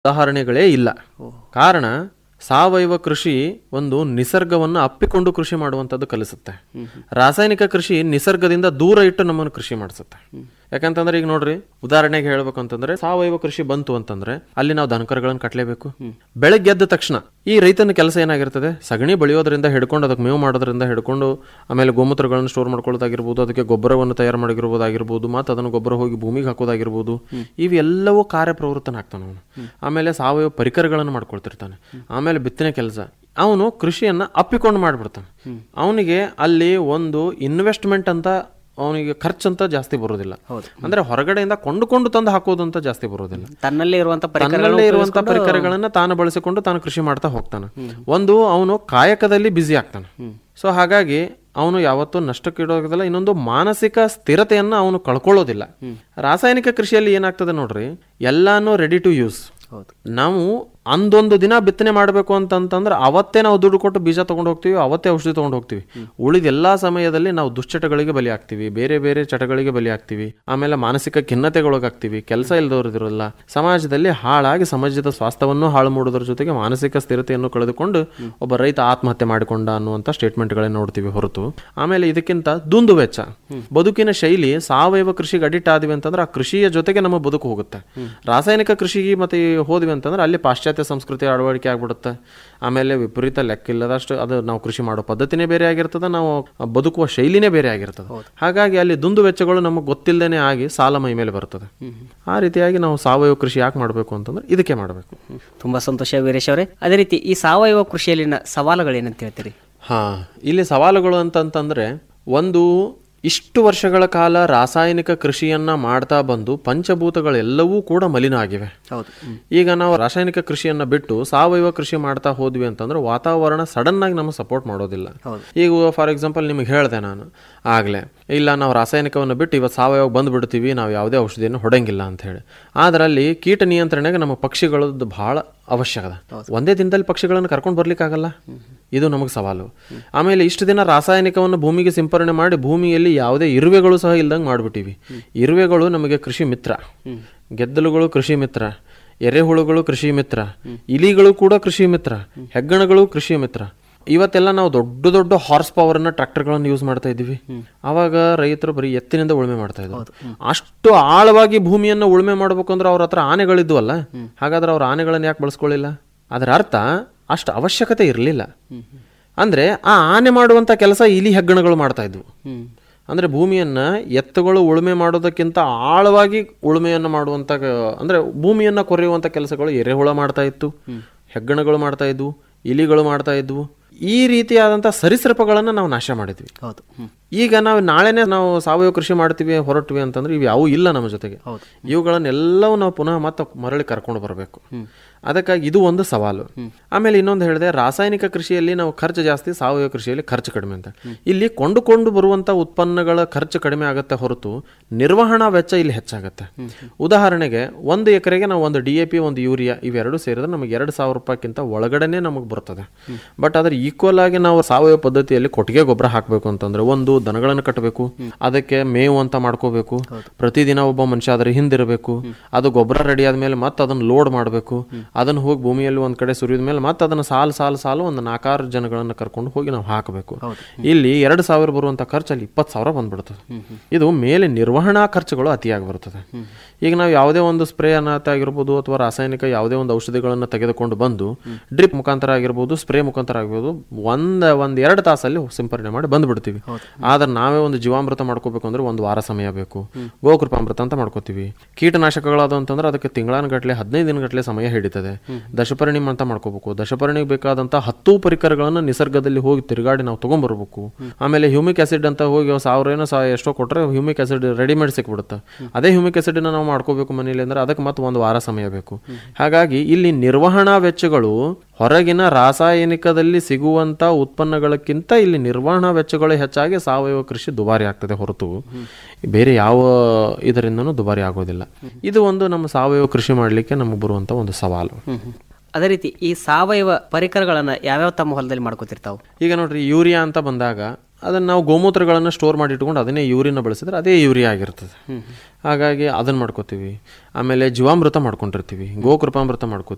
ಉದಾಹರಣೆಗಳೇ ಇಲ್ಲ ಕಾರಣ ಸಾವಯವ ಕೃಷಿ ಒಂದು ನಿಸರ್ಗವನ್ನು ಅಪ್ಪಿಕೊಂಡು ಕೃಷಿ ಮಾಡುವಂಥದ್ದು ಕಲಿಸುತ್ತೆ ರಾಸಾಯನಿಕ ಕೃಷಿ ನಿಸರ್ಗದಿಂದ ದೂರ ಇಟ್ಟು ನಮ್ಮನ್ನು ಕೃಷಿ ಮಾಡಿಸುತ್ತೆ ಯಾಕಂತಂದ್ರೆ ಈಗ ನೋಡ್ರಿ ಉದಾಹರಣೆಗೆ ಹೇಳ್ಬೇಕು ಅಂತಂದ್ರೆ ಸಾವಯವ ಕೃಷಿ ಬಂತು ಅಂತಂದ್ರೆ ಅಲ್ಲಿ ನಾವು ದನಕರುಗಳನ್ನು ಕಟ್ಟಲೇಬೇಕು ಬೆಳಗ್ಗೆ ಎದ್ದ ತಕ್ಷಣ ಈ ರೈತನ ಕೆಲಸ ಏನಾಗಿರ್ತದೆ ಸಗಣಿ ಬೆಳೆಯೋದ್ರಿಂದ ಹಿಡ್ಕೊಂಡು ಅದಕ್ಕೆ ಮೇವು ಮಾಡೋದ್ರಿಂದ ಹಿಡ್ಕೊಂಡು ಆಮೇಲೆ ಗೋಮೂತ್ರಗಳನ್ನು ಸ್ಟೋರ್ ಮಾಡ್ಕೊಳ್ಳೋದಾಗಿರ್ಬೋದು ಅದಕ್ಕೆ ಗೊಬ್ಬರವನ್ನು ತಯಾರು ಮಾಡಿರ್ಬೋದಾಗಿರ್ಬೋದು ಮತ್ತು ಅದನ್ನು ಗೊಬ್ಬರ ಹೋಗಿ ಭೂಮಿಗೆ ಹಾಕೋದಾಗಿರ್ಬೋದು ಇವೆಲ್ಲವೂ ಕಾರ್ಯಪ್ರವೃತ್ತನಾಗ್ತಾನೆ ಅವನು ಆಮೇಲೆ ಸಾವಯವ ಪರಿಕರಗಳನ್ನು ಮಾಡ್ಕೊಳ್ತಿರ್ತಾನೆ ಆಮೇಲೆ ಬಿತ್ತನೆ ಕೆಲಸ ಅವನು ಕೃಷಿಯನ್ನ ಅಪ್ಪಿಕೊಂಡು ಮಾಡ್ಬಿಡ್ತಾನೆ ಅವನಿಗೆ ಅಲ್ಲಿ ಒಂದು ಇನ್ವೆಸ್ಟ್ಮೆಂಟ್ ಅಂತ ಅವನಿಗೆ ಖರ್ಚಂತ ಜಾಸ್ತಿ ಬರೋದಿಲ್ಲ ಅಂದ್ರೆ ಹೊರಗಡೆಯಿಂದ ಕೊಂಡುಕೊಂಡು ತಂದು ಹಾಕೋದು ಅಂತ ಜಾಸ್ತಿ ಬರೋದಿಲ್ಲ ತನ್ನಲ್ಲೇ ಇರುವಂತ ತನ್ನಲ್ಲೇ ಇರುವಂತ ಪರಿಕರಗಳನ್ನ ತಾನು ಬಳಸಿಕೊಂಡು ತಾನು ಕೃಷಿ ಮಾಡ್ತಾ ಹೋಗ್ತಾನೆ ಒಂದು ಅವನು ಕಾಯಕದಲ್ಲಿ ಬ್ಯುಸಿ ಆಗ್ತಾನೆ ಸೊ ಹಾಗಾಗಿ ಅವನು ಯಾವತ್ತೂ ನಷ್ಟಕ್ಕೀಡೋದಿಲ್ಲ ಇನ್ನೊಂದು ಮಾನಸಿಕ ಸ್ಥಿರತೆಯನ್ನ ಅವನು ಕಳ್ಕೊಳ್ಳೋದಿಲ್ಲ ರಾಸಾಯನಿಕ ಕೃಷಿಯಲ್ಲಿ ಏನಾಗ್ತದೆ ನೋಡ್ರಿ ಎಲ್ಲಾನು ರೆಡಿ ಟು ಯೂಸ್ ನಾವು ಅಂದೊಂದು ದಿನ ಬಿತ್ತನೆ ಮಾಡಬೇಕು ಅಂತಂತಂದ್ರೆ ಅವತ್ತೇ ನಾವು ದುಡ್ಡು ಕೊಟ್ಟು ಬೀಜ ತಗೊಂಡು ಹೋಗ್ತೀವಿ ಅವತ್ತೇ ಔಷಧಿ ತಗೊಂಡು ಹೋಗ್ತೀವಿ ಉಳಿದ ಎಲ್ಲಾ ಸಮಯದಲ್ಲಿ ನಾವು ದುಶ್ಚಟಗಳಿಗೆ ಬಲಿ ಆಗ್ತೀವಿ ಬೇರೆ ಬೇರೆ ಚಟಗಳಿಗೆ ಬಲಿ ಆಗ್ತೀವಿ ಆಮೇಲೆ ಮಾನಸಿಕ ಖಿನ್ನತೆಗೊಳಗಾಗ್ತೀವಿ ಕೆಲಸ ಇಲ್ಲದವ್ರದಿರಲ್ಲ ಸಮಾಜದಲ್ಲಿ ಹಾಳಾಗಿ ಸಮಾಜದ ಸ್ವಾಸ್ಥ್ಯವನ್ನು ಹಾಳು ಮಾಡೋದ್ರ ಜೊತೆಗೆ ಮಾನಸಿಕ ಸ್ಥಿರತೆಯನ್ನು ಕಳೆದುಕೊಂಡು ಒಬ್ಬ ರೈತ ಆತ್ಮಹತ್ಯೆ ಮಾಡಿಕೊಂಡ ಅನ್ನುವಂಥ ಸ್ಟೇಟ್ಮೆಂಟ್ಗಳನ್ನ ನೋಡ್ತೀವಿ ಹೊರತು ಆಮೇಲೆ ಇದಕ್ಕಿಂತ ದುಂದು ವೆಚ್ಚ ಬದುಕಿನ ಶೈಲಿ ಸಾವಯವ ಕೃಷಿಗೆ ಅಡಿಟ್ ಆದ್ವಿ ಅಂತಂದ್ರೆ ಆ ಕೃಷಿಯ ಜೊತೆಗೆ ನಮ್ಮ ಬದುಕು ಹೋಗುತ್ತೆ ರಾಸಾಯನಿಕ ಕೃಷಿಗೆ ಮತ್ತೆ ಈ ಹೋದ್ವಿ ಅಂತಂದ್ರೆ ಅಲ್ಲಿ ಪಾಶ್ಚಾತ್ಯ ಸಂಸ್ಕೃತಿ ಅಳವಡಿಕೆ ಆಗ್ಬಿಡುತ್ತೆ ಆಮೇಲೆ ವಿಪರೀತ ಲೆಕ್ಕಿಲ್ಲದಷ್ಟು ಅದು ನಾವು ಕೃಷಿ ಮಾಡೋ ಪದ್ಧತಿನೇ ಬೇರೆ ಆಗಿರ್ತದೆ ನಾವು ಬದುಕುವ ಶೈಲಿನೇ ಬೇರೆ ಆಗಿರ್ತದೆ ಹಾಗಾಗಿ ಅಲ್ಲಿ ದುಂದು ವೆಚ್ಚಗಳು ನಮಗೆ ಗೊತ್ತಿಲ್ಲದೇನೆ ಆಗಿ ಸಾಲ ಮೈ ಮೇಲೆ ಬರ್ತದೆ ಆ ರೀತಿಯಾಗಿ ನಾವು ಸಾವಯವ ಕೃಷಿ ಯಾಕೆ ಮಾಡಬೇಕು ಅಂತಂದ್ರೆ ಇದಕ್ಕೆ ಮಾಡಬೇಕು ತುಂಬಾ ಸಂತೋಷ ವೀರೇಶ್ ಅವರೇ ಅದೇ ರೀತಿ ಈ ಸಾವಯವ ಕೃಷಿಯಲ್ಲಿನ ಸವಾಲುಗಳೇನಂತ ಹೇಳ್ತೀರಿ ಹಾ ಇಲ್ಲಿ ಸವಾಲುಗಳು ಅಂತಂತಂದ್ರೆ ಒಂದು ಇಷ್ಟು ವರ್ಷಗಳ ಕಾಲ ರಾಸಾಯನಿಕ ಕೃಷಿಯನ್ನ ಮಾಡ್ತಾ ಬಂದು ಪಂಚಭೂತಗಳೆಲ್ಲವೂ ಕೂಡ ಮಲಿನ ಆಗಿವೆ ಹೌದು ಈಗ ನಾವು ರಾಸಾಯನಿಕ ಕೃಷಿಯನ್ನ ಬಿಟ್ಟು ಸಾವಯವ ಕೃಷಿ ಮಾಡ್ತಾ ಹೋದ್ವಿ ಅಂತಂದ್ರೆ ವಾತಾವರಣ ಸಡನ್ ಆಗಿ ನಮಗೆ ಸಪೋರ್ಟ್ ಮಾಡೋದಿಲ್ಲ ಈಗ ಫಾರ್ ಎಕ್ಸಾಂಪಲ್ ನಿಮಗೆ ಹೇಳಿದೆ ನಾನು ಆಗ್ಲೇ ಇಲ್ಲ ನಾವು ರಾಸಾಯನಿಕವನ್ನು ಬಿಟ್ಟು ಇವತ್ತು ಸಾವಯವ ಬಂದ್ಬಿಡ್ತೀವಿ ನಾವು ಯಾವುದೇ ಔಷಧಿಯನ್ನು ಹೊಡಂಗಿಲ್ಲ ಅಂತ ಹೇಳಿ ಆದ್ರೆ ಅಲ್ಲಿ ಕೀಟ ನಿಯಂತ್ರಣೆಗೆ ನಮ್ಮ ಪಕ್ಷಿಗಳದ್ದು ಬಹಳ ಅವಶ್ಯಕ ಅದ ಒಂದೇ ದಿನದಲ್ಲಿ ಪಕ್ಷಿಗಳನ್ನು ಕರ್ಕೊಂಡು ಬರ್ಲಿಕ್ಕಾಗಲ್ಲ ಇದು ನಮಗೆ ಸವಾಲು ಆಮೇಲೆ ಇಷ್ಟು ದಿನ ರಾಸಾಯನಿಕವನ್ನು ಭೂಮಿಗೆ ಸಿಂಪರಣೆ ಮಾಡಿ ಭೂಮಿಯಲ್ಲಿ ಯಾವುದೇ ಇರುವೆಗಳು ಸಹ ಇಲ್ದಂಗೆ ಮಾಡಿಬಿಟ್ಟಿವಿ ಇರುವೆಗಳು ನಮಗೆ ಕೃಷಿ ಮಿತ್ರ ಗೆದ್ದಲುಗಳು ಕೃಷಿ ಮಿತ್ರ ಎರೆಹುಳುಗಳು ಕೃಷಿ ಮಿತ್ರ ಇಲಿಗಳು ಕೂಡ ಕೃಷಿ ಮಿತ್ರ ಹೆಗ್ಗಣಗಳು ಕೃಷಿ ಮಿತ್ರ ಇವತ್ತೆಲ್ಲ ನಾವು ದೊಡ್ಡ ದೊಡ್ಡ ಹಾರ್ಸ್ ಪವರ್ನ ಟ್ರಾಕ್ಟರ್ಗಳನ್ನು ಯೂಸ್ ಮಾಡ್ತಾ ಇದ್ದೀವಿ ಅವಾಗ ರೈತರು ಬರೀ ಎತ್ತಿನಿಂದ ಉಳುಮೆ ಮಾಡ್ತಾ ಇದ್ರು ಅಷ್ಟು ಆಳವಾಗಿ ಭೂಮಿಯನ್ನು ಉಳುಮೆ ಮಾಡ್ಬೇಕು ಅಂದ್ರೆ ಅವ್ರ ಹತ್ರ ಆನೆಗಳಿದ್ವಲ್ಲ ಹಾಗಾದ್ರೆ ಅವ್ರ ಆನೆಗಳನ್ನ ಯಾಕೆ ಬಳಸ್ಕೊಳ್ಳಿಲ್ಲ ಅದರ ಅರ್ಥ ಅಷ್ಟು ಅವಶ್ಯಕತೆ ಇರಲಿಲ್ಲ ಅಂದ್ರೆ ಆ ಆನೆ ಮಾಡುವಂತ ಕೆಲಸ ಇಲಿ ಹೆಗ್ಗಣಗಳು ಮಾಡ್ತಾ ಇದ್ವು ಅಂದ್ರೆ ಭೂಮಿಯನ್ನ ಎತ್ತುಗಳು ಉಳುಮೆ ಮಾಡೋದಕ್ಕಿಂತ ಆಳವಾಗಿ ಉಳುಮೆಯನ್ನು ಮಾಡುವಂತ ಕ- ಅಂದ್ರೆ ಭೂಮಿಯನ್ನ ಕೊರೆಯುವಂತ ಕೆಲಸಗಳು ಎರೆಹುಳ ಮಾಡ್ತಾ ಇತ್ತು ಹೆಗ್ಗಣಗಳು ಮಾಡ್ತಾ ಇದ್ವು ಇಲಿಗಳು ಮಾಡ್ತಾ ಇದ್ವು ಈ ರೀತಿಯಾದಂಥ ಸರಿಸೃಪಗಳನ್ನು ನಾವು ನಾಶ ಮಾಡಿದ್ವಿ ಹೌದು ಹ್ಮ್. ಈಗ ನಾವು ನಾಳೆನೇ ನಾವು ಸಾವಯವ ಕೃಷಿ ಮಾಡ್ತೀವಿ ಹೊರಟ್ವಿ ಅಂತಂದ್ರೆ ಇವು ಯಾವೂ ಇಲ್ಲ ನಮ್ಮ ಜೊತೆಗೆ ಇವುಗಳನ್ನೆಲ್ಲವೂ ನಾವು ಪುನಃ ಮತ್ತೆ ಮರಳಿ ಕರ್ಕೊಂಡು ಬರಬೇಕು ಅದಕ್ಕಾಗಿ ಇದು ಒಂದು ಸವಾಲು ಆಮೇಲೆ ಇನ್ನೊಂದು ಹೇಳಿದೆ ರಾಸಾಯನಿಕ ಕೃಷಿಯಲ್ಲಿ ನಾವು ಖರ್ಚು ಜಾಸ್ತಿ ಸಾವಯವ ಕೃಷಿಯಲ್ಲಿ ಖರ್ಚು ಕಡಿಮೆ ಅಂತ ಇಲ್ಲಿ ಕೊಂಡುಕೊಂಡು ಬರುವಂತ ಉತ್ಪನ್ನಗಳ ಖರ್ಚು ಕಡಿಮೆ ಆಗುತ್ತೆ ಹೊರತು ನಿರ್ವಹಣಾ ವೆಚ್ಚ ಇಲ್ಲಿ ಹೆಚ್ಚಾಗುತ್ತೆ ಉದಾಹರಣೆಗೆ ಒಂದು ಎಕರೆಗೆ ನಾವು ಒಂದು ಡಿ ಎ ಪಿ ಒಂದು ಯೂರಿಯಾ ಇವೆರಡು ಸೇರಿದ್ರೆ ನಮಗೆ ಎರಡು ಸಾವಿರ ರೂಪಾಯಿಗಿಂತ ಒಳಗಡೆನೆ ನಮಗೆ ಬರ್ತದೆ ಬಟ್ ಅದ್ರ ಈಕ್ವಲ್ ಆಗಿ ನಾವು ಸಾವಯವ ಪದ್ಧತಿಯಲ್ಲಿ ಕೊಟ್ಟಿಗೆ ಗೊಬ್ಬರ ಹಾಕಬೇಕು ಅಂತಂದ್ರೆ ಒಂದು ದನಗಳನ್ನು ಕಟ್ಟಬೇಕು ಅದಕ್ಕೆ ಮೇವು ಅಂತ ಮಾಡ್ಕೋಬೇಕು ಪ್ರತಿದಿನ ಒಬ್ಬ ಮನುಷ್ಯ ಅದರ ಹಿಂದಿರಬೇಕು ಅದು ಗೊಬ್ಬರ ರೆಡಿ ಆದ್ಮೇಲೆ ಮತ್ತೆ ಅದನ್ನ ಲೋಡ್ ಮಾಡಬೇಕು ಅದನ್ನ ಹೋಗಿ ಭೂಮಿಯಲ್ಲಿ ಒಂದ್ ಕಡೆ ಸುರಿದ ಮೇಲೆ ಮತ್ತೆ ಅದನ್ನ ಸಾಲು ಸಾಲು ಸಾಲು ಒಂದು ನಾಲ್ಕಾರು ಜನಗಳನ್ನ ಕರ್ಕೊಂಡು ಹೋಗಿ ನಾವು ಹಾಕಬೇಕು ಇಲ್ಲಿ ಎರಡು ಸಾವಿರ ಬರುವಂತ ಖರ್ಚು ಅಲ್ಲಿ ಇಪ್ಪತ್ತು ಸಾವಿರ ಬಂದ್ಬಿಡ್ತದೆ ಇದು ಮೇಲೆ ನಿರ್ವಹಣಾ ಖರ್ಚುಗಳು ಅತಿಯಾಗಿ ಬರ್ತದೆ ಈಗ ನಾವು ಯಾವುದೇ ಒಂದು ಸ್ಪ್ರೇ ಅನಾಥ ಆಗಿರ್ಬೋದು ಅಥವಾ ರಾಸಾಯನಿಕ ಯಾವುದೇ ಒಂದು ಔಷಧಿಗಳನ್ನು ತೆಗೆದುಕೊಂಡು ಬಂದು ಡ್ರಿಪ್ ಮುಖಾಂತರ ಆಗಿರ್ಬೋದು ಸ್ಪ್ರೇ ಮುಖಾಂತರ ಆಗಿರ್ಬೋದು ಒಂದ್ ಒಂದ್ ಎರಡು ತಾಸಲ್ಲಿ ಸಿಂಪರಣೆ ಮಾಡಿ ಬಂದ್ಬಿಡ್ತೀವಿ ಆದ್ರೆ ನಾವೇ ಒಂದು ಜೀವಾಮೃತ ಮಾಡ್ಕೋಬೇಕು ಅಂದ್ರೆ ಒಂದು ವಾರ ಸಮಯ ಬೇಕು ಗೋಕೃಪಾಮೃತ ಅಂತ ಮಾಡ್ಕೋತೀವಿ ಕೀಟನಾಶಕಗಳಾದ ಅಂತಂದ್ರೆ ಅದಕ್ಕೆ ತಿಂಗಳಾನುಗಟ್ಲೆ ಹದಿನೈದು ದಿನಗಟ್ಲೆ ಸಮಯ ಹಿಡಿತದೆ ದಶಪರಿಣಿಮ್ ಅಂತ ಮಾಡ್ಕೋಬೇಕು ದಶಪರ್ಣಿಗೆ ಬೇಕಾದಂತ ಹತ್ತು ಪರಿಕರಗಳನ್ನು ನಿಸರ್ಗದಲ್ಲಿ ಹೋಗಿ ತಿರುಗಾಡಿ ನಾವು ತಗೊಂಡ್ಬರ್ಬೇಕು ಆಮೇಲೆ ಹ್ಯೂಮಿಕ್ ಆಸಿಡ್ ಅಂತ ಹೋಗಿ ಸಾವಿರ ಏನೋ ಸಾ ಎಷ್ಟೋ ಕೊಟ್ರೆ ಹ್ಯೂಮಿಕ್ ಆಸಿಡ್ ರೆಡಿಮೇಡ್ ಸಿಕ್ಬಿಡುತ್ತೆ ಅದೇ ಹ್ಯೂಮಿಕ್ ಆಸಿಡ್ ನಾವು ಮಾಡ್ಕೋಬೇಕು ಮನೇಲಿ ಅಂದ್ರೆ ಅದಕ್ಕೆ ಮತ್ತೆ ಒಂದು ವಾರ ಸಮಯ ಬೇಕು ಹಾಗಾಗಿ ಇಲ್ಲಿ ನಿರ್ವಹಣಾ ವೆಚ್ಚಗಳು ಹೊರಗಿನ ರಾಸಾಯನಿಕದಲ್ಲಿ ಸಿಗುವಂತ ಉತ್ಪನ್ನಗಳಕ್ಕಿಂತ ಇಲ್ಲಿ ನಿರ್ವಹಣಾ ವೆಚ್ಚಗಳು ಹೆಚ್ಚಾಗಿ ಸಾವಯವ ಕೃಷಿ ದುಬಾರಿ ಆಗ್ತದೆ ಹೊರತು ಬೇರೆ ಯಾವ ಇದರಿಂದನೂ ದುಬಾರಿ ಆಗೋದಿಲ್ಲ ಇದು ಒಂದು ನಮ್ಮ ಸಾವಯವ ಕೃಷಿ ಮಾಡಲಿಕ್ಕೆ ನಮಗೆ ಬರುವಂತ ಒಂದು ಸವಾಲು ಅದೇ ರೀತಿ ಈ ಸಾವಯವ ಪರಿಕರಗಳನ್ನ ಯಾವ್ಯಾವ ತಮ್ಮ ಹೊಲದಲ್ಲಿ ಮಾಡ್ಕೋತಿರ್ತಾವು ಈಗ ನೋಡ್ರಿ ಯೂರಿಯಾ ಅಂತ ಬಂದಾಗ ಅದನ್ನ ನಾವು ಗೋಮೂತ್ರಗಳನ್ನು ಸ್ಟೋರ್ ಮಾಡಿ ಇಟ್ಕೊಂಡು ಅದನ್ನೇ ಯೂರಿನ ಬಳಸಿದ್ರೆ ಅದೇ ಯೂರಿಯಾ ಆಗಿರ್ತದೆ ಹಾಗಾಗಿ ಅದನ್ನ ಮಾಡ್ಕೋತೀವಿ ಆಮೇಲೆ ಜೀವಾಮೃತ ಮಾಡ್ಕೊಂಡಿರ್ತೀವಿ ಗೋಕೃಪಾಮೃತ ಮಾಡ್ಕೋತೀವಿ